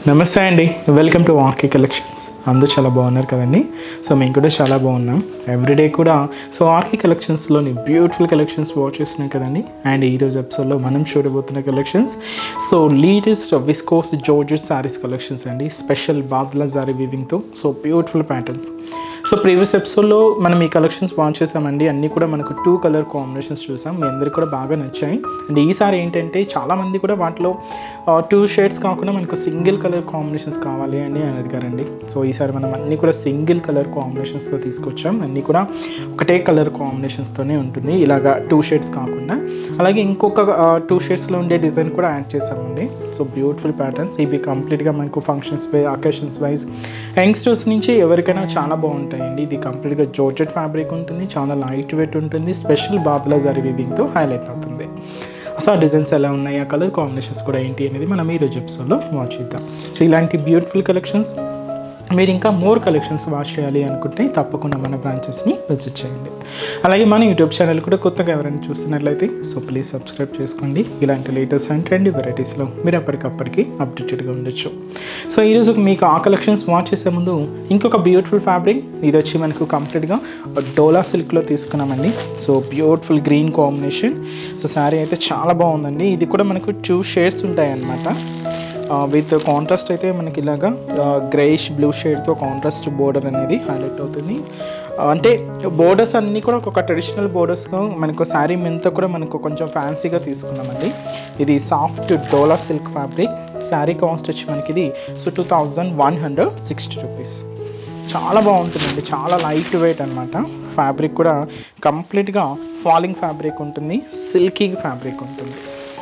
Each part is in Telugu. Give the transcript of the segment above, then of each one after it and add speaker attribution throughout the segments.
Speaker 1: నమస్తే అండి వెల్కమ్ టు ఆర్కే కలెక్షన్స్ అందరూ చాలా బాగున్నారు కదండి సో మేము కూడా చాలా బాగున్నాం ఎవ్రీడే కూడా సో ఆర్కే కలెక్షన్స్లోని బ్యూటిఫుల్ కలెక్షన్స్ వాచ్ చేస్తున్నాం కదండి అండ్ ఈరోజు ఎపిసోడ్లో మనం చూడబోతున్న collections so latest viscose georgette saris collections అండి స్పెషల్ బాద్లా జారీ వీవింగ్తో so beautiful patterns so previous ఎపిసోడ్లో మనం ఈ కలెక్షన్స్ వాచ్ చేసామండి అన్నీ కూడా మనకు టూ కలర్ కాంబినేషన్స్ చూసాం మీ అందరికి కూడా బాగా నచ్చాయి అండ్ ఈసారి ఏంటంటే చాలామంది కూడా వాటిలో టూ షేడ్స్ కాకుండా మనకు సింగిల్ కలర్ కాంబినేషన్స్ కావాలి అని అని అడిగారండి సో ఈసారి మనం అన్నీ కూడా సింగిల్ కలర్ కాంబినేషన్స్తో తీసుకొచ్చాం అన్నీ కూడా ఒకటే కలర్ కాంబినేషన్స్తోనే ఉంటుంది ఇలాగా టూ షేడ్స్ కాకుండా అలాగే ఇంకొక టూ షేడ్స్లో ఉండే డిజైన్ కూడా యాడ్ చేసామండి సో బ్యూటిఫుల్ ప్యాటర్న్స్ ఇవి కంప్లీట్గా మనకు functions wise occasions wise youngsters నుంచి ఎవరికైనా చాలా బాగుంటాయండి ఇది కంప్లీట్గా జోర్జెట్ ఫ్యాబ్రిక్ ఉంటుంది చాలా లైట్ వెయిట్ ఉంటుంది స్పెషల్ బాబ్లా జరీ వీవింగ్తో హైలైట్ అవుతుంది సో ఆ డిజైన్స్ ఎలా ఉన్నాయి ఆ కలర్ కాంబినేషన్స్ కూడా ఏంటి అనేది మనం ఈరోజు ఎపిసోడ్లో వాచ్ చేద్దాం సో ఇలాంటి బ్యూటిఫుల్ కలెక్షన్స్ మీరు ఇంకా మోర్ కలెక్షన్స్ వాచ్ చేయాలి అనుకుంటే తప్పకుండా మన బ్రాంచెస్ని విజిట్ చేయండి అలాగే మన యూట్యూబ్ ఛానల్ కూడా కొత్తగా ఎవరైనా చూస్తున్నట్లయితే సో ప్లీజ్ సబ్స్క్రైబ్ చేసుకోండి ఇలాంటి లేటెస్ట్ అండ్ ట్రెండీ వెరైటీస్లో మీరు ఎప్పటికప్పటికి అప్డేటెడ్గా ఉండొచ్చు సో ఈరోజు మీకు ఆ కలెక్షన్స్ వాచ్ చేసే ముందు ఇంకొక బ్యూటిఫుల్ ఫ్యాబ్రిక్ ఇది వచ్చి మనకు కంప్లీట్గా డోలా సిల్క్లో తీసుకున్నామండి so beautiful green combination so sari అయితే చాలా బాగుందండి ఇది కూడా మనకు టూ షేడ్స్ ఉంటాయి అన్నమాట విత్ కాంట్రాస్ట్ అయితే మనకి ఇలాగా గ్రేష్ బ్లూ షేడ్తో కాంట్రాస్ట్ బోర్డర్ అనేది హైలైట్ అవుతుంది అంటే బోర్డర్స్ అన్నీ కూడా ఒక ట్రెడిషనల్ బోర్డర్స్గా మనకు శారీ మెంత కూడా మనకు కొంచెం ఫ్యాన్సీగా తీసుకున్నామండి ఇది soft dola silk fabric sari cost వచ్చి మనకి ఇది so two thousand one hundred sixty rupees చాలా బాగుంటుందండి చాలా లైట్ వెయిట్ అనమాట ఫ్యాబ్రిక్ కూడా కంప్లీట్గా ఫాలింగ్ ఫ్యాబ్రిక్ ఉంటుంది సిల్కీ ఫ్యాబ్రిక్ ఉంటుంది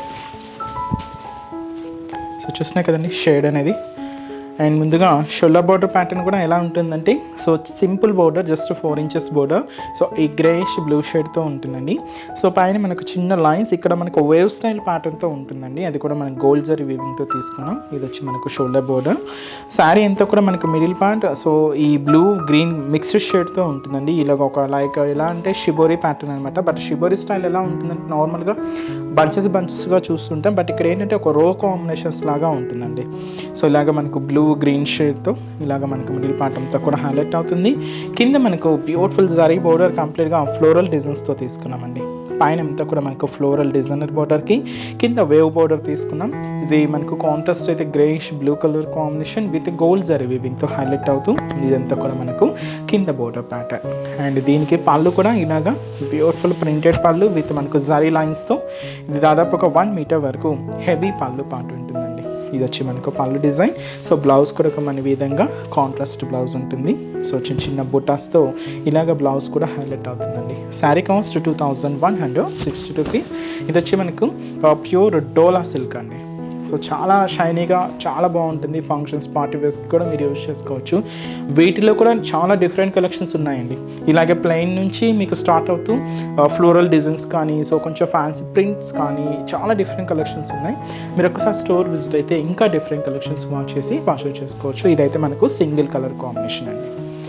Speaker 1: సో చూసినా కదండి షేడ్ అనేది అండ్ ముందుగా షోల్డర్ బోర్డర్ ప్యాటర్న్ కూడా ఎలా ఉంటుందంటే so simple border just four inches border so ఈ గ్రేష్ బ్లూ షేడ్తో ఉంటుందండి సో పైన మనకు చిన్న లైన్స్ ఇక్కడ మనకు వేవ్ స్టైల్ ప్యాటర్న్తో ఉంటుందండి అది కూడా మనం గోల్డ్ జరీ వీవింగ్తో తీసుకున్నాం ఇది వచ్చి మనకు షోల్డర్ బోర్డర్ శారీ అంతా కూడా మనకు మిడిల్ పార్ట్ సో ఈ బ్లూ గ్రీన్ మిక్స్డ్ షేడ్తో ఉంటుందండి ఇలాగ ఒక లైక్ ఎలా అంటే షిబోరీ ప్యాటర్న్ అనమాట బట్ షిబోరీ స్టైల్ ఎలా ఉంటుందంటే నార్మల్గా బంచెస్ బంచెస్గా చూస్తుంటాం బట్ ఇక్కడ ఏంటంటే ఒక రో కాంబినేషన్స్ లాగా ఉంటుందండి సో ఇలాగ మనకు బ్లూ గ్రీన్ షేడ్తో ఇలాగ మనకు మిడిల్ పార్ట్ అంతా కూడా హైలైట్ అవుతుంది కింద మనకు బ్యూటిఫుల్ జరీ బోర్డర్ కంప్లీట్గా ఫ్లోరల్ డిజైన్స్తో తీసుకున్నామండి పైన అంతా కూడా మనకు ఫ్లోరల్ డిజైనర్ బోర్డర్కి కింద వేవ్ బోర్డర్ తీసుకున్నాం ఇది మనకు కాంట్రాస్ట్ అయితే greyish blue colour combination with gold zari వీవింగ్తో హైలైట్ అవుతూ ఇదంతా కూడా మనకు కింద బోర్డర్ ప్యాటర్న్ అండ్ దీనికి పళ్ళు కూడా ఇలాగా బ్యూటిఫుల్ ప్రింటెడ్ పళ్ళు విత్ మనకు జరీ లైన్స్తో ఇది దాదాపు ఒక వన్ మీటర్ వరకు హెవీ పళ్ళు పాటు ఉంటుందండి ఇది వచ్చి మనకు పళ్ళు డిజైన్ సో బ్లౌజ్ కూడా ఒక మన విధంగా కాంట్రాస్ట్ బ్లౌజ్ ఉంటుంది సో చిన్న చిన్న బుటాస్తో ఇలాగ బ్లౌజ్ కూడా హైలైట్ అవుతుందండి sari cost two thousand one hundred sixty rupees ఇది వచ్చి మనకు ప్యూర్ డోలా సిల్క్ అండి సో చాలా షైనీగా చాలా బాగుంటుంది ఫంక్షన్స్ పార్టీ వేస్కి కూడా మీరు యూజ్ చేసుకోవచ్చు వీటిలో కూడా చాలా డిఫరెంట్ కలెక్షన్స్ ఉన్నాయండి ఇలాగే ప్లెయిన్ నుంచి మీకు స్టార్ట్ అవుతూ ఫ్లోరల్ డిజైన్స్ కానీ సో కొంచెం ఫ్యాన్సీ ప్రింట్స్ కానీ చాలా డిఫరెంట్ కలెక్షన్స్ ఉన్నాయి మీరు ఒకసారి స్టోర్ విజిట్ అయితే ఇంకా డిఫరెంట్ కలెక్షన్స్ వాచ్ చేసి పర్చేస్ చేసుకోవచ్చు ఇదైతే మనకు సింగిల్ కలర్ కాంబినేషన్ అండి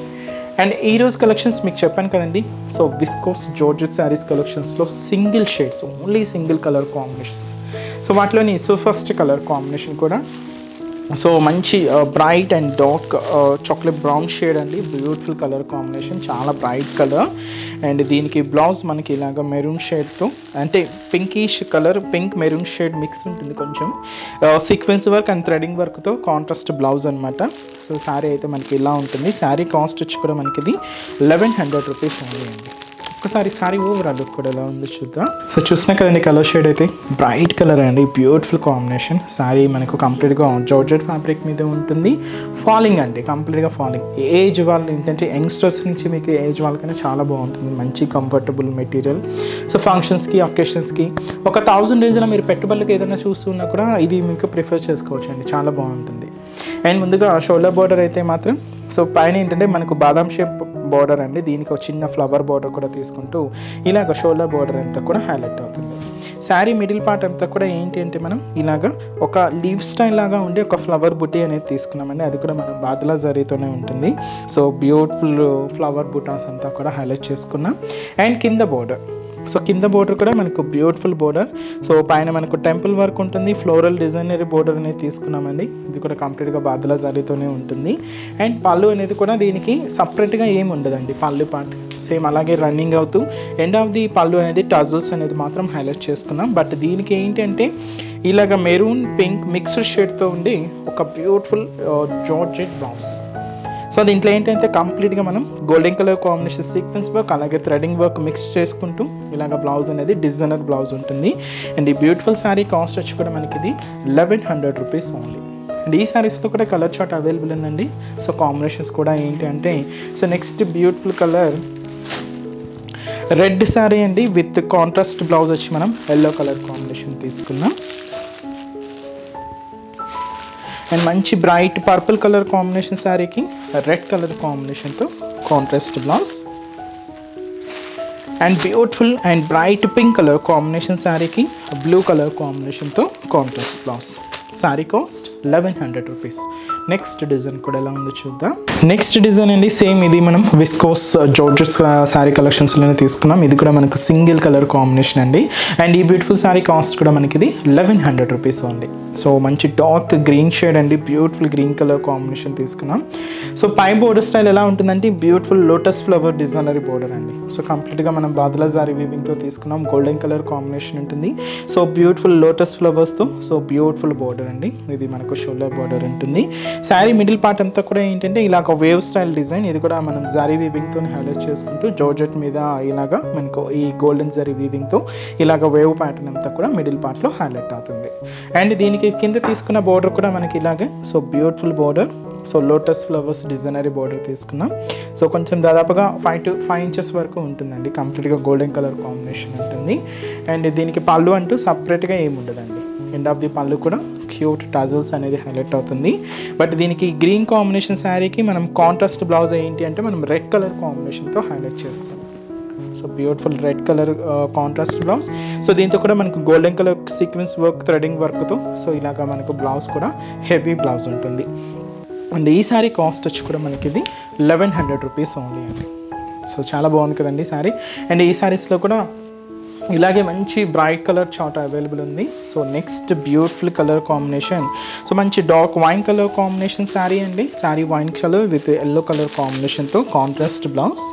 Speaker 1: అండ్ ఈ రోజు కలెక్షన్స్ మీకు చెప్పాను కదండి సో విస్కోస్ జోర్జెట్ శారీస్ కలెక్షన్స్లో single shades only single colour combinations so వాటిలోని సో ఫస్ట్ కలర్ కాంబినేషన్ కూడా సో మంచి bright and dark chocolate brown shade అండి బ్యూటిఫుల్ కలర్ కాంబినేషన్ చాలా బ్రైట్ కలర్ అండ్ దీనికి బ్లౌజ్ మనకి ఇలాగ మెరూన్ షేడ్తో అంటే pinkish colour pink maroon shade mix ఉంటుంది కొంచెం సీక్వెన్స్ వర్క్ అండ్ థ్రెడింగ్ వర్క్తో కాంట్రాస్ట్ బ్లౌజ్ అనమాట సో శారీ అయితే మనకి ఇలా ఉంటుంది శారీ కాస్ట్ వచ్చి కూడా మనకి ఇది లెవెన్ హండ్రెడ్ రూపీస్ ఉంది అండి ఒకసారి సారీ ఓవరాల్ లుక్ కూడా ఎలా ఉందో చూద్దాం సో చూసినా కదండి కలర్ షేడ్ అయితే బ్రైట్ కలర్ అండి బ్యూటిఫుల్ కాంబినేషన్ శారీ మనకు కంప్లీట్గా జార్జెట్ ఫ్యాబ్రిక్ మీద ఉంటుంది ఫాలింగ్ అండి కంప్లీట్గా ఫాలింగ్ ఏజ్ వాళ్ళు ఏంటంటే యంగ్స్టర్స్ నుంచి మీకు ఏజ్ వాళ్ళకైనా చాలా బాగుంటుంది మంచి కంఫర్టబుల్ మెటీరియల్ సో ఫంక్షన్స్కి అకేషన్స్కి ఒక థౌజండ్ రేంజ్లో మీరు పెట్టుబడులకు ఏదైనా చూస్తున్నా కూడా ఇది మీకు ప్రిఫర్ చేసుకోవచ్చు అండి చాలా బాగుంటుంది అండ్ ముందుగా షోల్డర్ బార్డర్ అయితే మాత్రం సో పైన ఏంటంటే మనకు బాదాం షేప్ బార్డర్ అండి దీనికి ఒక చిన్న ఫ్లవర్ బార్డర్ కూడా తీసుకుంటూ ఇలాగ షోల్డర్ బార్డర్ అంతా కూడా హైలైట్ అవుతుంది శారీ మిడిల్ పార్ట్ అంతా కూడా ఏంటి అంటే మనం ఇలాగ ఒక లీవ్ స్టైల్ లాగా ఉండి ఒక ఫ్లవర్ బుట్టి అనేది తీసుకున్నామండి అది కూడా మనం బాదలా జరీతోనే ఉంటుంది సో బ్యూటిఫుల్ ఫ్లవర్ బుటాస్ అంతా కూడా హైలైట్ చేసుకున్నాం అండ్ కింద బోర్డర్ సో కింద బోర్డర్ కూడా మనకు బ్యూటిఫుల్ బోర్డర్ సో పైన మనకు టెంపుల్ వర్క్ ఉంటుంది ఫ్లోరల్ డిజైనరీ బోర్డర్ అనేది తీసుకున్నామండి ఇది కూడా కంప్లీట్గా బాదలా జారీతోనే ఉంటుంది అండ్ పళ్ళు అనేది కూడా దీనికి సపరేట్గా ఏమి ఉండదండి పళ్ళు పార్ట్ సేమ్ అలాగే రన్నింగ్ అవుతూ ఎండ్ ఆఫ్ ది పళ్ళు అనేది టజల్స్ అనేది మాత్రం హైలైట్ చేసుకున్నాం బట్ దీనికి ఏంటంటే ఇలాగ మెరూన్ పింక్ మిక్స్డ్ షేడ్తో ఉండి ఒక బ్యూటిఫుల్ జార్జెట్ బ్లౌజ్ సో దీంట్లో ఏంటంటే కంప్లీట్గా మనం golden colour combination sequence work అలాగే థ్రెడింగ్ వర్క్ మిక్స్ చేసుకుంటూ ఇలాగ బ్లౌజ్ అనేది డిజైనర్ బ్లౌజ్ ఉంటుంది అండ్ ఈ బ్యూటిఫుల్ శారీ కాస్ట్ వచ్చి కూడా మనకి ఇది eleven hundred rupees only and ఈ శారీస్లో కూడా కలర్ చార్ట్ అవైలబుల్ ఉందండి సో కాంబినేషన్స్ కూడా ఏంటి అంటే so next beautiful colour red sari అండి విత్ కాంట్రాస్ట్ బ్లౌజ్ వచ్చి మనం ఎల్లో కలర్ కాంబినేషన్ తీసుకున్నాం అండ్ మంచి బ్రైట్ పర్పుల్ కలర్ కాంబినేషన్ శారీకి రెడ్ కలర్ కాంబినేషన్తో contrast blouse and beautiful and bright pink colour combination శారీకి బ్లూ కలర్ కాంబినేషన్తో contrast blouse sari cost eleven hundred rupees next design కూడా ఎలా ఉందో చూద్దాం నెక్స్ట్ డిజైన్ అండి సేమ్ ఇది మనం విస్కోస్ జోర్జెస్ శారీ కలెక్షన్స్లోనే తీసుకున్నాం ఇది కూడా మనకు సింగిల్ కలర్ కాంబినేషన్ అండి అండ్ ఈ బ్యూటిఫుల్ శారీ కాస్ట్ కూడా మనకి ఇది eleven hundred rupees only so మంచి డార్క్ గ్రీన్ షేడ్ అండి బ్యూటిఫుల్ గ్రీన్ కలర్ కాంబినేషన్ తీసుకున్నాం సో పై బోర్డర్ స్టైల్ ఎలా ఉంటుందంటే beautiful lotus flower designer border అండి సో కంప్లీట్గా మనం బాదలా జారీ వీవింగ్తో తీసుకున్నాం గోల్డెన్ కలర్ కాంబినేషన్ ఉంటుంది సో బ్యూటిఫుల్ లోటస్ ఫ్లవర్స్తో సో బ్యూటిఫుల్ బోర్డర్ అండి ఇది మనకు షోల్డర్ బోర్డర్ ఉంటుంది శారీ మిడిల్ పార్ట్ అంతా కూడా ఏంటంటే ఇలా ఒక వేవ్ స్టైల్ డిజైన్ ఇది కూడా మనం జారీ వీవింగ్తో హైలైట్ చేసుకుంటూ జోర్జెట్ మీద ఇలాగా మనకు ఈ గోల్డెన్ జరీ వీవింగ్తో ఇలాగ వేవ్ ప్యాటర్న్ అంతా కూడా మిడిల్ పార్ట్లో హైలైట్ అవుతుంది అండ్ దీనికి కింద తీసుకున్న బోర్డర్ కూడా మనకి ఇలాగే so beautiful border so lotus flowers designer border తీసుకున్నాం సో కొంచెం దాదాపుగా ఫైవ్ టు ఫైవ్ ఇంచెస్ వరకు ఉంటుందండి కంప్లీట్గా గోల్డెన్ కలర్ కాంబినేషన్ ఉంటుంది అండ్ దీనికి పళ్ళు అంటూ సపరేట్గా ఏమి ఉండదండి ఎండ్ ఆఫ్ ది పళ్ళు కూడా క్యూట్ టజల్స్ అనేది హైలైట్ అవుతుంది బట్ దీనికి గ్రీన్ కాంబినేషన్ శారీకి మనం కాంట్రాస్ట్ బ్లౌజ్ ఏంటి అంటే మనం రెడ్ కలర్ కాంబినేషన్తో హైలైట్ చేస్తాం so beautiful red colour contrast blouse so దీంతో కూడా మనకు golden colour sequence work threading వర్క్తో సో ఇలాగా మనకు బ్లౌజ్ కూడా హెవీ బ్లౌజ్ ఉంటుంది అండ్ ఈ సారీ కాస్ట్ వచ్చి కూడా మనకి ఇది లెవెన్ హండ్రెడ్ రూపీస్ ఓన్లీ అండి సో చాలా బాగుంది కదండి సారీ అండ్ ఈ సారీస్లో కూడా ఇలాగే మంచి బ్రైట్ కలర్ చార్ట్ అవైలబుల్ ఉంది so next beautiful colour combination so మంచి dark wine colour combination sari అండి sari wine colour with yellow colour కాంబినేషన్తో contrast blouse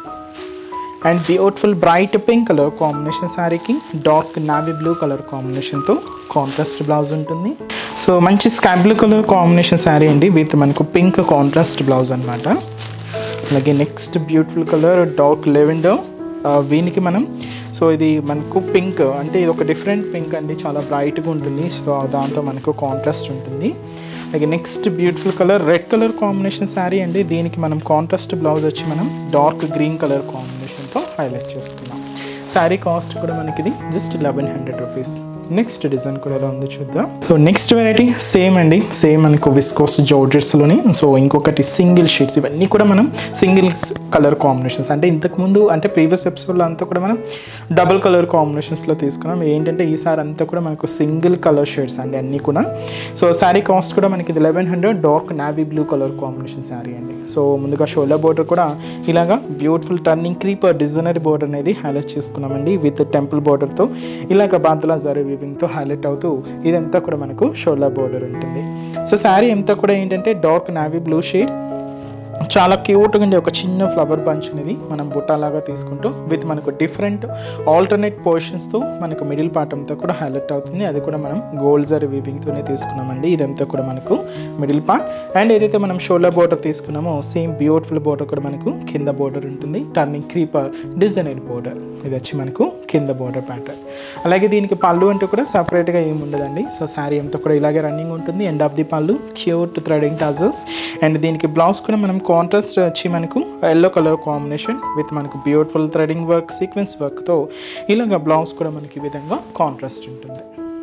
Speaker 1: and beautiful bright pink colour combination శారీకి డార్క్ నావీ బ్లూ కలర్ కాంబినేషన్తో కాంట్రాస్ట్ బ్లౌజ్ ఉంటుంది సో మంచి sky blue colour combination sari అండి విత్ మనకు పింక్ కాంట్రాస్ట్ బ్లౌజ్ అనమాట అలాగే next beautiful colour dark lavender వీనికి మనం సో ఇది మనకు పింక్ అంటే ఇది ఒక డిఫరెంట్ పింక్ అండి చాలా బ్రైట్గా ఉంటుంది సో దాంతో మనకు కాంట్రాస్ట్ ఉంటుంది అలాగే next beautiful colour red colour combination sari అండి దీనికి మనం కాంట్రాస్ట్ బ్లౌజ్ వచ్చి మనం డార్క్ గ్రీన్ కలర్ కాంబినేషన్తో హైలైట్ చేసుకున్నాం శారీ కాస్ట్ కూడా మనకి ఇది just eleven hundred rupees next design కూడా ఎలా ఉంది చూద్దాం సో నెక్స్ట్ వెరైటీ సేమ్ అండి సేమ్ మనకు విస్కోస్ జోర్జెస్లోని సో ఇంకొకటి సింగిల్ షీట్స్ ఇవన్నీ కూడా మనం సింగిల్ కలర్ కాంబినేషన్స్ అంటే ఇంతకుముందు అంటే ప్రీవియస్ ఎపిసోడ్లో అంతా కూడా మనం డబుల్ కలర్ కాంబినేషన్స్లో తీసుకున్నాం ఏంటంటే ఈసారి అంతా కూడా మనకు సింగిల్ కలర్ షేడ్స్ అండి అన్నీ కూడా సో శారీ కాస్ట్ కూడా మనకి ఇది eleven hundred dark navy blue colour combination sari అండి సో ముందుగా షోల్డర్ బోర్డర్ కూడా ఇలాగా beautiful turning creeper designer border అనేది హైలైట్ చేసుకున్నామండి విత్ టెంపుల్ బోర్డర్తో ఇలాగ బాంతలా జరీ వీవింగ్తో హైలైట్ అవుతూ ఇదంతా కూడా మనకు షోల్డర్ బోర్డర్ ఉంటుంది సో శారీ అంతా కూడా ఏంటంటే డార్క్ నావీ బ్లూ షేడ్ చాలా క్యూట్గా ఉండే ఒక చిన్న ఫ్లవర్ బంచ్ అనేది మనం బుట్టాలాగా తీసుకుంటూ విత్ మనకు డిఫరెంట్ ఆల్టర్నేట్ పోర్షన్స్తో మనకు మిడిల్ పార్ట్ అంతా కూడా హైలైట్ అవుతుంది అది కూడా మనం గోల్డ్ జర్ వీవింగ్తోనే తీసుకున్నామండి ఇదంతా కూడా మనకు మిడిల్ పార్ట్ అండ్ ఏదైతే మనం షోల్డర్ బోర్డర్ తీసుకున్నామో సేమ్ బ్యూటిఫుల్ బోర్డర్ కూడా మనకు కింద బోర్డర్ ఉంటుంది టర్నింగ్ క్రీపర్ డిజైనెడ్ బోర్డర్ ఇది వచ్చి మనకు కింద బోర్డర్ ప్యాటర్న్ అలాగే దీనికి పళ్ళు అంటూ కూడా సపరేట్గా ఏమి ఉండదండి సో శారీ అంతా కూడా ఇలాగే రన్నింగ్ ఉంటుంది end of the pallu cute threading tassels and దీనికి బ్లౌజ్ కూడా మనం కాంట్రాస్ట్ వచ్చి మనకు ఎల్లో కలర్ కాంబినేషన్ విత్ మనకు బ్యూటిఫుల్ థ్రెడింగ్ వర్క్ సీక్వెన్స్ వర్క్తో ఇలాగ బ్లౌజ్ కూడా మనకి ఈ విధంగా కాంట్రాస్ట్ ఉంటుంది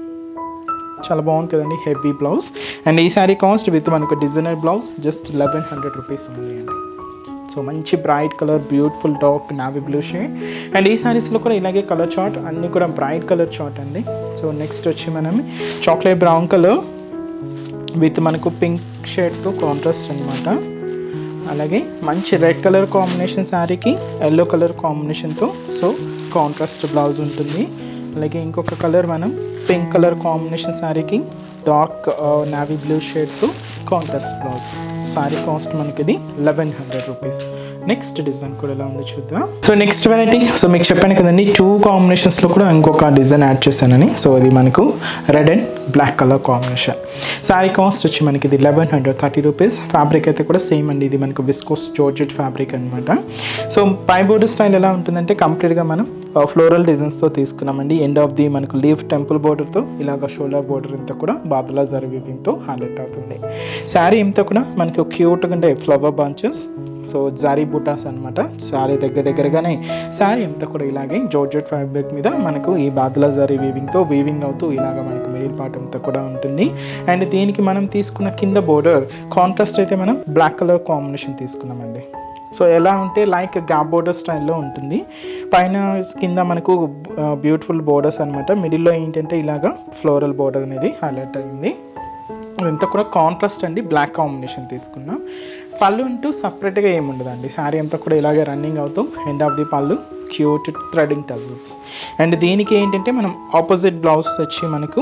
Speaker 1: చాలా బాగుంది కదండి హెవీ బ్లౌజ్ అండ్ ఈ శారీ కాస్ట్ విత్ మనకు designer blouse just eleven hundred rupees ఉంది అండి సో మంచి bright colour beautiful dark navy blue shade and ఈ శారీస్లో కూడా ఇలాగే కలర్ చార్ట్ అన్నీ కూడా బ్రైట్ కలర్ చార్ట్ అండి సో నెక్స్ట్ వచ్చి మనం చాక్లెట్ బ్రౌన్ కలర్ విత్ మనకు పింక్ షేడ్తో కాంట్రాస్ట్ అనమాట అలాగే మంచి రెడ్ కలర్ కాంబినేషన్ శారీకి ఎల్లో కలర్ కాంబినేషన్తో సో కాంట్రాస్ట్ బ్లౌజ్ ఉంటుంది అలాగే ఇంకొక కలర్ మనం పింక్ కలర్ కాంబినేషన్ శారీకి డార్క్ నావీ బ్లూ షేడ్తో కాంట్రాస్ట్ బ్లౌజ్ సారీ కాస్ట్ మనకి ఇది eleven hundred rupees next design కూడా ఎలా ఉందో చూద్దాం సో నెక్స్ట్ వెరైటీ సో మీకు చెప్పాను కదండి టూ కాంబినేషన్స్లో కూడా ఇంకొక డిజైన్ యాడ్ చేశానని సో అది మనకు red and black colour combination sari cost వచ్చి మనకి ఇది eleven hundred thirty rupees fabric అయితే కూడా సేమ్ అండి ఇది మనకు విస్కోస్ జోర్జెట్ ఫ్యాబ్రిక్ అనమాట సో పై బోర్డర్ స్టైల్ ఎలా ఉంటుందంటే కంప్లీట్గా మనం ఫ్లోరల్ డిజైన్స్తో తీసుకున్నామండి ఎండ్ ఆఫ్ ది మనకు లీఫ్ టెంపుల్ బోర్డర్తో ఇలాగ షోల్డర్ బోర్డర్ అంతా కూడా బాదలా జరి వీవింగ్తో హైలైట్ అవుతుంది శారీ అంతా కూడా మనకు క్యూట్గా ఉండే ఫ్లవర్ బంచెస్ సో జారీ బూటాస్ అనమాట శారీ దగ్గర దగ్గరగానే శారీ అంతా కూడా ఇలాగే జోర్జెట్ ఫ్యాబ్రిక్ మీద మనకు ఈ బాదలా జారీ వీవింగ్తో వీవింగ్ అవుతూ ఇలాగ మనకు మిడిల్ పార్ట్ అంతా కూడా ఉంటుంది అండ్ దీనికి మనం తీసుకున్న కింద బోర్డర్ కాంట్రాస్ట్ అయితే మనం బ్లాక్ కలర్ కాంబినేషన్ తీసుకున్నామండి సో ఎలా ఉంటే లైక్ గ్యాప్ బోర్డర్ స్టైల్లో ఉంటుంది పైన కింద మనకు బ్యూటిఫుల్ బోర్డర్స్ అనమాట మిడిల్లో ఏంటంటే ఇలాగా ఫ్లోరల్ బోర్డర్ అనేది హైలైట్ అయింది ఇదంతా కూడా కాంట్రాస్ట్ అండి బ్లాక్ కాంబినేషన్ తీసుకున్నాం పళ్ళు అంటూ సపరేట్గా ఏమి ఉండదండి శారీ అంతా కూడా ఇలాగే రన్నింగ్ అవుతూ end of the pallu cute threading tassels and దీనికి ఏంటంటే మనం ఆపోజిట్ బ్లౌజ్ వచ్చి మనకు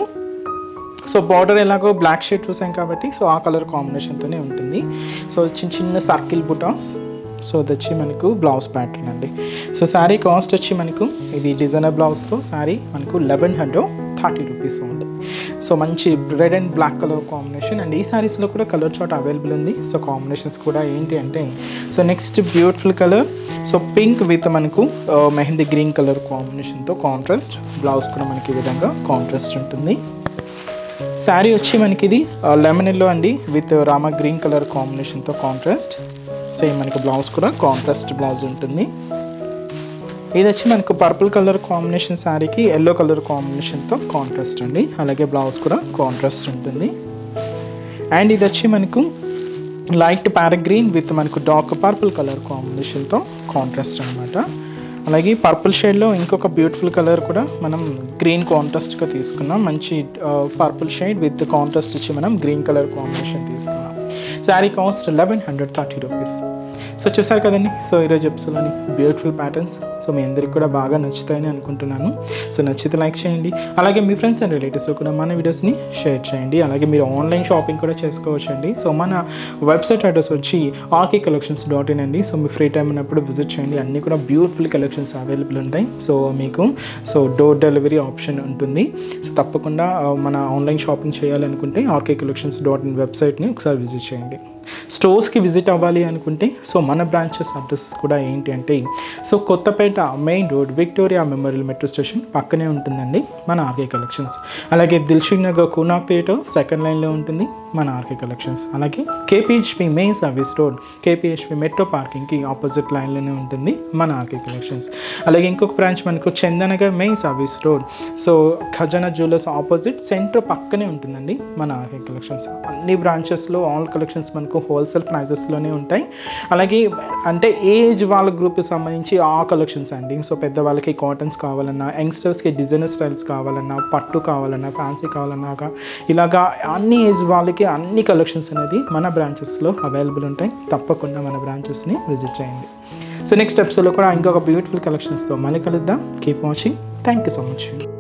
Speaker 1: సో బార్డర్ ఎలాగో బ్లాక్ షేడ్ చూసాం కాబట్టి సో ఆ కలర్ కాంబినేషన్తోనే ఉంటుంది సో చిన్న చిన్న సర్కిల్ బుటాస్ సో అది వచ్చి మనకు బ్లౌజ్ ప్యాటర్న్ అండి సో శారీ కాస్ట్ వచ్చి మనకు ఇది డిజైనర్ బ్లౌజ్తో శారీ మనకు లెవెన్ హండ్రెడ్ థర్టీ రూపీస్ ఉంది సో మంచి red and black colour combination and ఈ శారీస్లో కూడా కలర్ చాట్ అవైలబుల్ ఉంది సో కాంబినేషన్స్ కూడా ఏంటి అంటే so next beautiful colour so pink with మనకు మెహందీ గ్రీన్ కలర్ కాంబినేషన్తో కాంట్రాస్ట్ బ్లౌజ్ కూడా మనకి ఈ విధంగా కాంట్రాస్ట్ ఉంటుంది శారీ వచ్చి మనకి ఇది లెమన్ ఎల్లో అండి విత్ రామా గ్రీన్ కలర్ కాంబినేషన్తో కాంట్రాస్ట్ సేమ్ మనకి బ్లౌజ్ కూడా కాంట్రాస్ట్ బ్లౌజ్ ఉంటుంది ఇది వచ్చి మనకు పర్పుల్ కలర్ కాంబినేషన్ శారీకి ఎల్లో కలర్ కాంబినేషన్తో కాంట్రాస్ట్ అండి అలాగే బ్లౌజ్ కూడా కాంట్రాస్ట్ ఉంటుంది అండ్ ఇది వచ్చి మనకు లైట్ గ్రీన్ విత్ మనకు డార్క్ పర్పుల్ కలర్ కాంబినేషన్తో కాంట్రాస్ట్ అనమాట అలాగే పర్పుల్ షేడ్లో ఇంకొక బ్యూటిఫుల్ కలర్ కూడా మనం గ్రీన్ కాంట్రాస్ట్గా తీసుకున్నాం మంచి పర్పుల్ షేడ్ విత్ కాంట్రాస్ట్ ఇచ్చి మనం గ్రీన్ కలర్ కాంబినేషన్ తీసుకున్నాం sari cost eleven hundred thirty rupees so చూసారు కదండి సో ఈరోజు ఎపిసోడ్లోని బ్యూటిఫుల్ ప్యాటర్న్స్ సో మీ అందరికి కూడా బాగా నచ్చుతాయని అనుకుంటున్నాను సో నచ్చితే లైక్ చేయండి అలాగే మీ ఫ్రెండ్స్ అండ్ రిలేటివ్స్ కూడా మన వీడియోస్ని షేర్ చేయండి అలాగే మీరు ఆన్లైన్ షాపింగ్ కూడా చేసుకోవచ్చు అండి సో మన వెబ్సైట్ అడ్రస్ వచ్చి ఆర్కే కలెక్షన్స్ డాట్ ఇన్ అండి సో మీ ఫ్రీ టైం ఉన్నప్పుడు విజిట్ చేయండి అన్నీ కూడా బ్యూటిఫుల్ కలెక్షన్స్ అవైలబుల్ ఉంటాయి సో మీకు సో డోర్ డెలివరీ ఆప్షన్ ఉంటుంది సో తప్పకుండా ఆ, మన ఆన్లైన్ షాపింగ్ చేయాలనుకుంటే ఆర్కే కలెక్షన్స్ డాట్ ఇన్ వెబ్సైట్ని ఒకసారి విజిట్ చేయండి స్టోర్స్కి విజిట్ అవ్వాలి అనుకుంటే సో మన బ్రాంచెస్ అడ్రస్ కూడా ఏంటి అంటే so Kothapet main road Victoria Memorial metro station పక్కనే ఉంటుందండి మన ఆర్కే కలెక్షన్స్ అలాగే Dilsukhnagar Konark theatre second లైన్లో ఉంటుంది మన ఆర్కే కలెక్షన్స్ అలాగే KPHB main service road KPHB metro పార్కింగ్కి ఆపోజిట్ లైన్లోనే ఉంటుంది మన ఆర్కే కలెక్షన్స్ అలాగే ఇంకొక బ్రాంచ్ మనకు Chandanagar main service road so Khazana jewellers opposite centre పక్కనే ఉంటుందండి మన ఆర్కే కలెక్షన్స్ అన్ని బ్రాంచెస్లో ఆల్ కలెక్షన్స్ మనకు హోల్సేల్ ప్రైజెస్లోనే ఉంటాయి అలాగే అంటే ఏజ్ వాళ్ళ గ్రూప్కి సంబంధించి ఆ కలెక్షన్స్ అండి సో పెద్దవాళ్ళకి కాటన్స్ కావాలన్నా యంగ్స్టర్స్కి డిజైనర్ స్టైల్స్ కావాలన్నా పట్టు కావాలన్నా ఫ్యాన్సీ కావాలన్నా కా- ఇలాగా అన్ని ఏజ్ వాళ్ళకి అన్ని కలెక్షన్స్ అనేది మన బ్రాంచెస్లో అవైలబుల్ ఉంటాయి తప్పకుండా మన బ్రాంచెస్ని విజిట్ చేయండి సో నెక్స్ట్ ఎపిసోడ్లో కూడా ఇంకొక బ్యూటిఫుల్ కలెక్షన్స్తో మళ్ళీ కలుద్దాం keep watching thank you so much